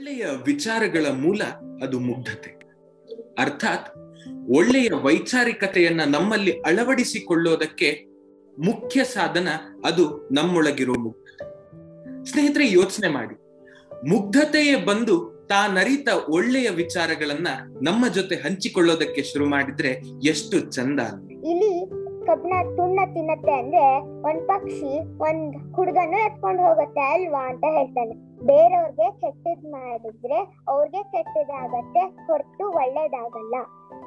ಒಳ್ಳೆಯ ವಿಚಾರಗಳ ಮೂಲ ಅದು ಮುಗ್ಧತೆ ಅರ್ಥಾತ್ ಒಳ್ಳೆಯ ವೈಚಾರಿಕತೆಯನ್ನ ನಮ್ಮಲ್ಲಿ ಅಳವಡಿಸಿಕೊಳ್ಳೋದಕ್ಕೆ ಮುಖ್ಯ ಸಾಧನ ಅದು ನಮ್ಮೊಳಗಿರೋ ಮುಗ್ಧತೆ ಸ್ನೇಹಿತರೆ ಯೋಚನೆ ಮಾಡಿ ಮುಗ್ಧತೆಯೇ ಬಂದು ತಾನರಿತ ಒಳ್ಳೆಯ ವಿಚಾರಗಳನ್ನ ನಮ್ಮ ಜೊತೆ ಹಂಚಿಕೊಳ್ಳೋದಕ್ಕೆ ಶುರು ಮಾಡಿದ್ರೆ ಎಷ್ಟು ಚಂದ ಅಲ್ವಿ ಇಲಿ ಕಬ್ನ ತುಣ್ಣ ತಿನ್ನತ್ತೆ ಅಂದ್ರೆ ಒಂದ್ ಪಕ್ಷಿ ಒಂದ್ ಹುಡುಗನು ಎತ್ಕೊಂಡು ಹೋಗುತ್ತೆ ಅಲ್ವಾ ಅಂತ ಹೇಳ್ತಾನೆ ಬೇರೆಯವ್ರಿಗೆ ಕೆಟ್ಟದ್ ಮಾಡಿದ್ರೆ ಅವ್ರಿಗೆ ಕೆಟ್ಟದಾಗತ್ತೆ ಹೊರತು ಒಳ್ಳೇದಾಗಲ್ಲ